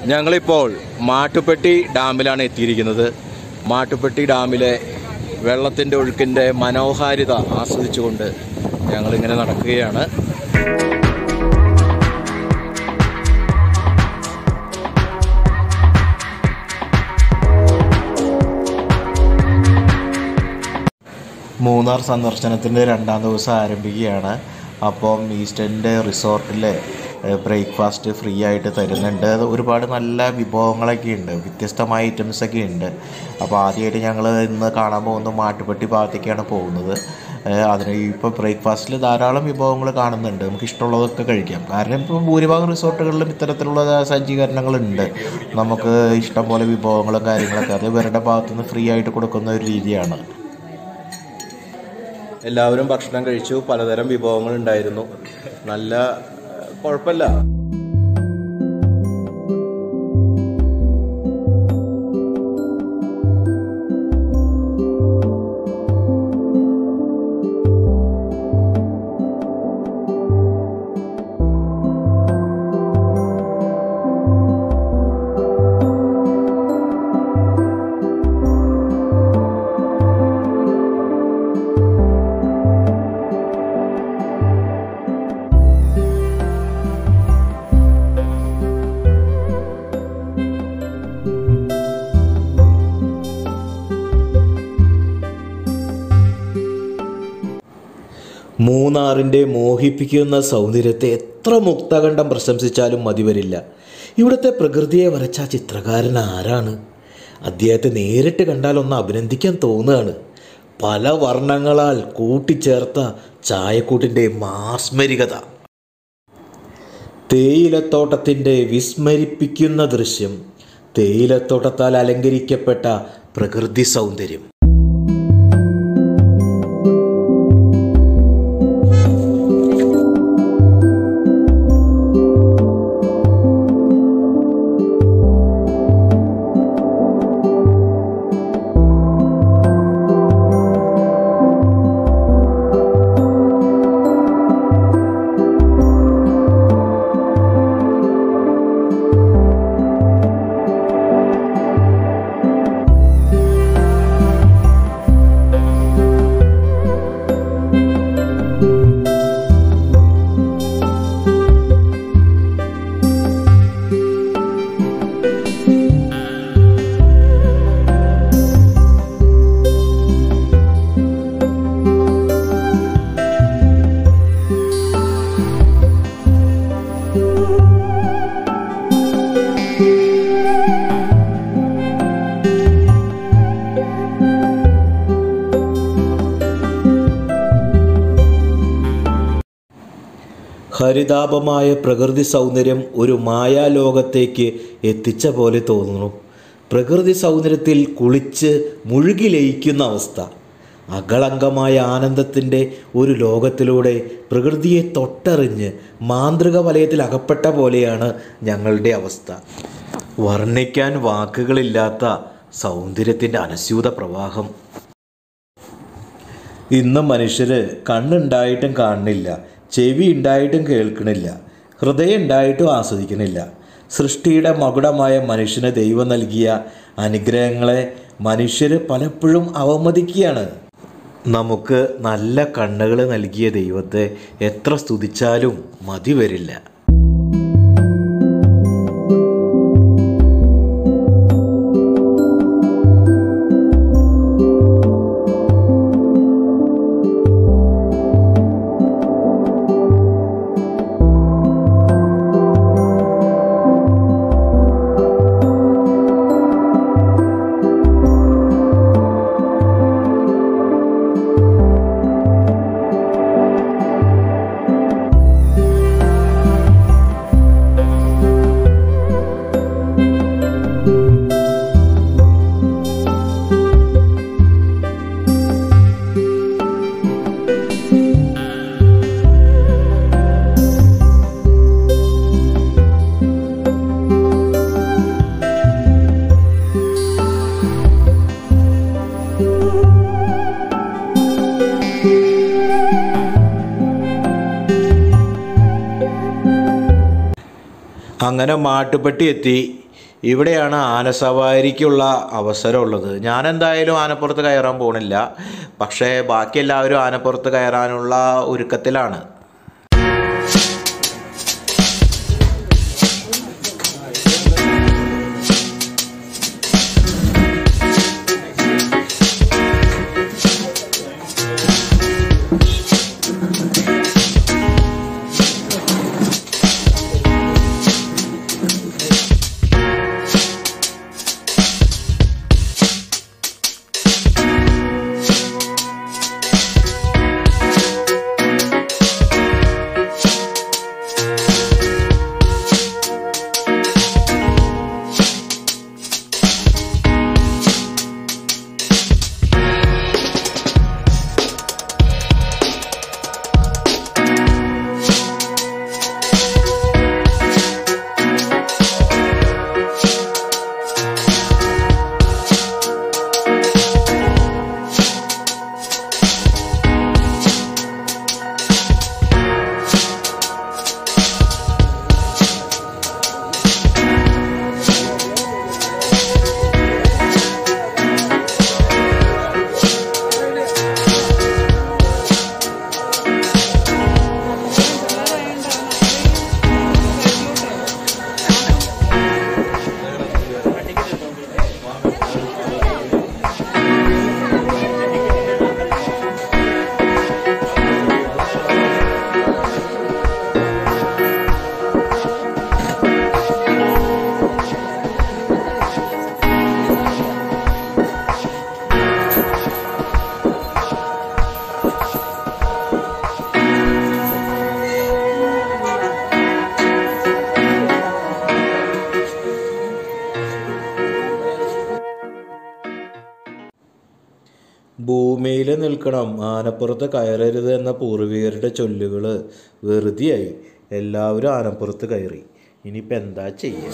ഞങ്ങളിപ്പോൾ മാട്ടുപ്പെട്ടി ഡാമിലാണ് എത്തിയിരിക്കുന്നത് മാട്ടുപ്പെട്ടി ഡാമിലെ വെള്ളത്തിൻ്റെ ഒഴുക്കിൻ്റെ മനോഹാരിത ആസ്വദിച്ചുകൊണ്ട് ഞങ്ങളിങ്ങനെ നടക്കുകയാണ് മൂന്നാർ സന്ദർശനത്തിൻ്റെ രണ്ടാം ദിവസം ആരംഭിക്കുകയാണ് അപ്പം ഈസ്റ്റേണിൻ്റെ റിസോർട്ടിലെ ബ്രേക്ക്ഫാസ്റ്റ് ഫ്രീ ആയിട്ട് തരുന്നുണ്ട് അത് ഒരുപാട് നല്ല വിഭവങ്ങളൊക്കെ ഉണ്ട് വ്യത്യസ്തമായ ഐറ്റംസ് ഒക്കെ ഉണ്ട് അപ്പോൾ ആദ്യമായിട്ട് ഞങ്ങൾ ഇന്ന് കാണാൻ പോകുന്ന മാട്ടുപ്പെട്ടി ഭാഗത്തേക്കാണ് പോകുന്നത് ഏഹ് അതിന് ഇപ്പോൾ ബ്രേക്ക്ഫാസ്റ്റിൽ ധാരാളം വിഭവങ്ങൾ കാണുന്നുണ്ട് നമുക്ക് ഇഷ്ടമുള്ളതൊക്കെ കഴിക്കാം കാരണം ഇപ്പോൾ ഭൂരിഭാഗം റിസോർട്ടുകളിലും ഇത്തരത്തിലുള്ള സജ്ജീകരണങ്ങളുണ്ട് നമുക്ക് ഇഷ്ടം പോലെ വിഭവങ്ങളും കാര്യങ്ങളൊക്കെ അത് ഇവരുടെ ഭാഗത്തുനിന്ന് ഫ്രീ ആയിട്ട് കൊടുക്കുന്ന ഒരു രീതിയാണ് എല്ലാവരും ഭക്ഷണം കഴിച്ചു പലതരം വിഭവങ്ങൾ ഉണ്ടായിരുന്നു നല്ല ഏഹ്, കുഴപ്പമില്ല മൂന്നാറിൻ്റെ മോഹിപ്പിക്കുന്ന സൗന്ദര്യത്തെ എത്ര മുക്തകണ്ഠം പ്രശംസിച്ചാലും മതി വരില്ല ഇവിടുത്തെ പ്രകൃതിയെ വരച്ച ആ ചിത്രകാരൻ ആരാണ് അദ്ദേഹത്തെ നേരിട്ട് കണ്ടാൽ ഒന്ന് അഭിനന്ദിക്കാൻ തോന്നുകയാണ് പല വർണ്ണങ്ങളാൽ കൂട്ടിച്ചേർത്ത ചായക്കൂട്ടിൻ്റെ മാസ്മരികത തേയിലത്തോട്ടത്തിൻ്റെ വിസ്മരിപ്പിക്കുന്ന ദൃശ്യം തേയിലത്തോട്ടത്താൽ അലങ്കരിക്കപ്പെട്ട പ്രകൃതി സൗന്ദര്യം ഹരിതാപമായ പ്രകൃതി സൗന്ദര്യം ഒരു മായാലോകത്തേക്ക് എത്തിച്ച പോലെ തോന്നുന്നു പ്രകൃതി സൗന്ദര്യത്തിൽ കുളിച്ച് മുഴുകി ലയിക്കുന്ന അവസ്ഥ അകളങ്കമായ ആനന്ദത്തിൻ്റെ ഒരു ലോകത്തിലൂടെ പ്രകൃതിയെ തൊട്ടറിഞ്ഞ് മാന്ത്രിക വലയത്തിൽ അകപ്പെട്ട പോലെയാണ് ഞങ്ങളുടെ അവസ്ഥ വർണ്ണിക്കാൻ വാക്കുകളില്ലാത്ത സൗന്ദര്യത്തിൻ്റെ അനസ്യൂത പ്രവാഹം ഇന്ന് മനുഷ്യര് കണ്ണുണ്ടായിട്ടും കാണുന്നില്ല ചെവി ഉണ്ടായിട്ടും കേൾക്കണില്ല ഹൃദയം ഉണ്ടായിട്ടും ആസ്വദിക്കണില്ല സൃഷ്ടിയുടെ മകുടമായ മനുഷ്യന് ദൈവം നൽകിയ അനുഗ്രഹങ്ങളെ മനുഷ്യര് പലപ്പോഴും അവമതിക്കുകയാണ് നമുക്ക് നല്ല കണ്ണുകൾ നൽകിയ ദൈവത്തെ എത്ര സ്തുതിച്ചാലും മതി വരില്ല അങ്ങനെ മാട്ടുപ്പെട്ടി എത്തി ഇവിടെയാണ് ആനസവാരിക്കുള്ള അവസരമുള്ളത് ഞാൻ എന്തായാലും ആനപ്പുറത്ത് കയറാൻ പോണില്ല പക്ഷേ ബാക്കി എല്ലാവരും ആനപ്പുറത്ത് കയറാനുള്ള ഒരുക്കത്തിലാണ് ഭൂമിയിൽ നിൽക്കണം ആനപ്പുറത്ത് കയറരുത് എന്ന പൂർവികരുടെ ചൊല്ലുകൾ വെറുതെയായി എല്ലാവരും ആനപ്പുറത്ത് കയറി ഇനിയിപ്പോൾ എന്താ ചെയ്യുക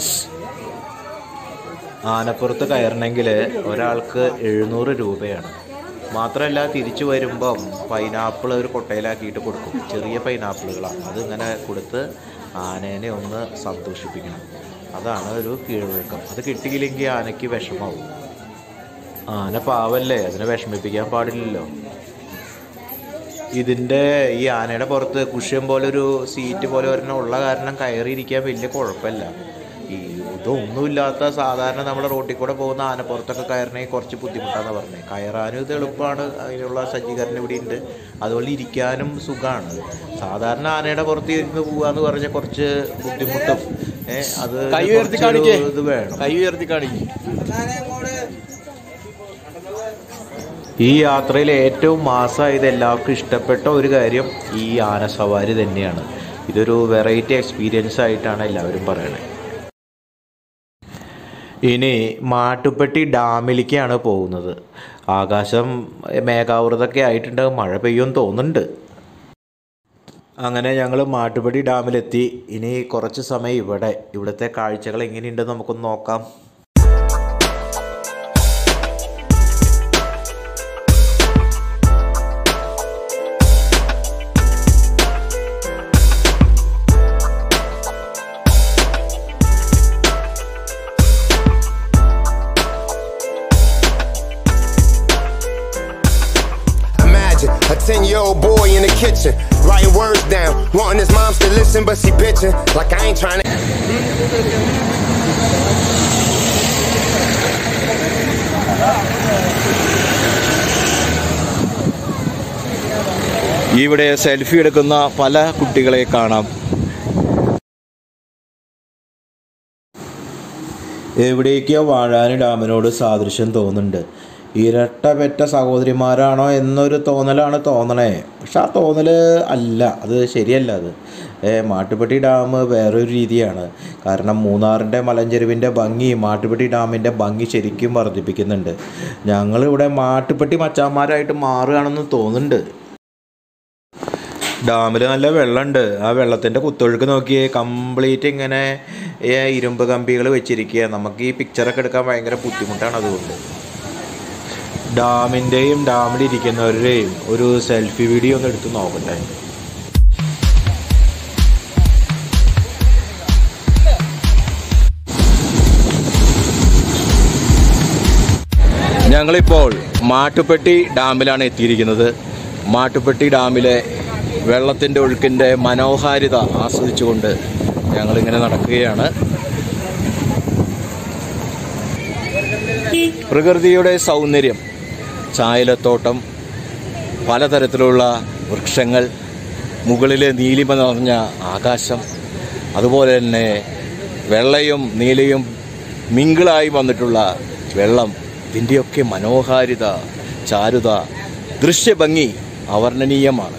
ആനപ്പുറത്ത് കയറണമെങ്കിൽ ഒരാൾക്ക് എഴുന്നൂറ് രൂപയാണ് മാത്രമല്ല തിരിച്ചു വരുമ്പം പൈനാപ്പിൾ ഒരു കൊട്ടയിലാക്കിയിട്ട് കൊടുക്കും ചെറിയ പൈനാപ്പിളുകളാണ് അതിങ്ങനെ കൊടുത്ത് ആനേനെ ഒന്ന് സന്തോഷിപ്പിക്കണം അതാണ് ഒരു കീഴ്വഴക്കം അത് കിട്ടിയില്ലെങ്കിൽ ആനയ്ക്ക് വിഷമാവും ആന പാവല്ലേ അതിനെ വിഷമിപ്പിക്കാൻ പാടില്ലല്ലോ ഇതിൻ്റെ ഈ ആനയുടെ പുറത്ത് കുഷ്യൻ പോലെ ഒരു സീറ്റ് പോലെ ഒരെണ്ണം ഉള്ള കാരണം കയറിയിരിക്കാൻ വലിയ കുഴപ്പമില്ല ഈ ഇതൊന്നുമില്ലാത്ത സാധാരണ നമ്മുടെ റോട്ടിൽ കൂടെ പോകുന്ന ആനപ്പുറത്തൊക്കെ കയറണമെങ്കിൽ കുറച്ച് ബുദ്ധിമുട്ടാണെന്ന് പറഞ്ഞത് കയറാനും ഇത് എളുപ്പമാണ് അതിനുള്ള സജ്ജീകരണം ഇവിടെ ഉണ്ട് അതുപോലെ ഇരിക്കാനും സുഖമാണ് സാധാരണ ആനയുടെ പുറത്ത് ഇരുന്ന് പോകാന്ന് പറഞ്ഞാൽ കുറച്ച് ബുദ്ധിമുട്ടും ഏ, അത് കൈ ഉയർത്തി കുറച്ചൊരു കാണിക്കേ ഇത് വേണം കൈ ഉയർത്തി കാണിക്കേ ഈ യാത്രയിൽ ഏറ്റവും മാസമായത് എല്ലാവർക്കും ഇഷ്ടപ്പെട്ട ഒരു കാര്യം ഈ ആനസവാരി തന്നെയാണ് ഇതൊരു വെറൈറ്റി എക്സ്പീരിയൻസ് ആയിട്ടാണ് എല്ലാവരും പറയണത് ഇനി മാട്ടുപ്പെട്ടി ഡാമിലേക്കാണ് പോകുന്നത് ആകാശം മേഘാവൃതൊക്കെ ആയിട്ടുണ്ട് മഴ പെയ്യുമെന്ന് തോന്നുന്നുണ്ട് അങ്ങനെ ഞങ്ങൾ മാട്ടുപ്പെട്ടി ഡാമിലെത്തി ഇനി കുറച്ച് സമയം ഇവിടെ ഇവിടുത്തെ കാഴ്ചകൾ എങ്ങനെയുണ്ടെന്ന് നമുക്കൊന്ന് നോക്കാം Imagine a 10 year old boy in the kitchen, writing words down, wanting his moms to listen, but she bitching. Like I ain't trying to. ഇവിടെ സെൽഫി എടുക്കുന്ന പല കുട്ടികളെ കാണാം എവിടേക്കോ വാഴാനി ഡാമിനോട് സാദൃശ്യം തോന്നുന്നുണ്ട് ഇരട്ട പെറ്റ സഹോദരിമാരാണോ എന്നൊരു തോന്നലാണ് തോന്നണേ പക്ഷെ ആ തോന്നൽ അല്ല അത് ശരിയല്ല അത് ഏ, മാട്ടുപ്പെട്ടി ഡാം വേറൊരു രീതിയാണ് കാരണം മൂന്നാറിൻ്റെ മലഞ്ചെരുവിൻ്റെ ഭംഗി മാട്ടുപ്പെട്ടി ഡാമിൻ്റെ ഭംഗി ശരിക്കും വർദ്ധിപ്പിക്കുന്നുണ്ട് ഞങ്ങളിവിടെ മാട്ടുപ്പെട്ടി മച്ചാന്മാരായിട്ട് മാറുകയാണെന്ന് തോന്നുന്നുണ്ട് ഡാമിൽ നല്ല വെള്ളമുണ്ട് ആ വെള്ളത്തിൻ്റെ കുത്തൊഴുക്ക് നോക്കിയേ കംപ്ലീറ്റ് ഇങ്ങനെ ഏ, ഇരുമ്പ് കമ്പികൾ വെച്ചിരിക്കുക നമുക്ക് ഈ പിക്ചറൊക്കെ എടുക്കാൻ ഭയങ്കര ബുദ്ധിമുട്ടാണ് അതുകൊണ്ട് ഡാമിൻ്റെയും ഡാമിലിരിക്കുന്നവരുടെയും ഒരു സെൽഫി വീഡിയോ ഒന്ന് എടുത്ത് നോക്കട്ടെ ഞങ്ങളിപ്പോൾ മാട്ടുപ്പെട്ടി ഡാമിലാണ് എത്തിയിരിക്കുന്നത് മാട്ടുപ്പെട്ടി ഡാമിലെ വെള്ളത്തിൻ്റെ ഒഴുക്കിൻ്റെ മനോഹാരിത ആസ്വദിച്ചുകൊണ്ട് ഞങ്ങളിങ്ങനെ നടക്കുകയാണ് പ്രകൃതിയുടെ സൗന്ദര്യം ചായലത്തോട്ടം പലതരത്തിലുള്ള വൃക്ഷങ്ങൾ മുകളിലെ നീലിമ നിറഞ്ഞ ആകാശം അതുപോലെ തന്നെ വെള്ളയും നീലയും മിങ്കിളായി വന്നിട്ടുള്ള വെള്ളം ഇതിൻ്റെയൊക്കെ മനോഹാരിത ചാരുത ദൃശ്യഭംഗി അവർണ്ണനീയമാണ്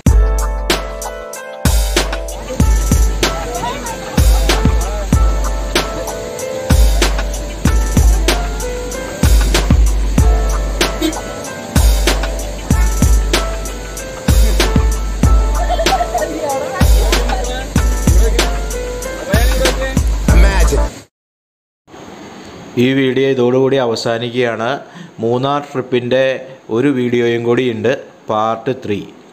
Imagine. ഈ വീഡിയോ ഇതോടുകൂടി അവസാനിക്കുകയാണ് മൂന്നാർ ട്രിപ്പിൻ്റെ ഒരു വീഡിയോയും കൂടി ഉണ്ട് പാർട്ട് ത്രീ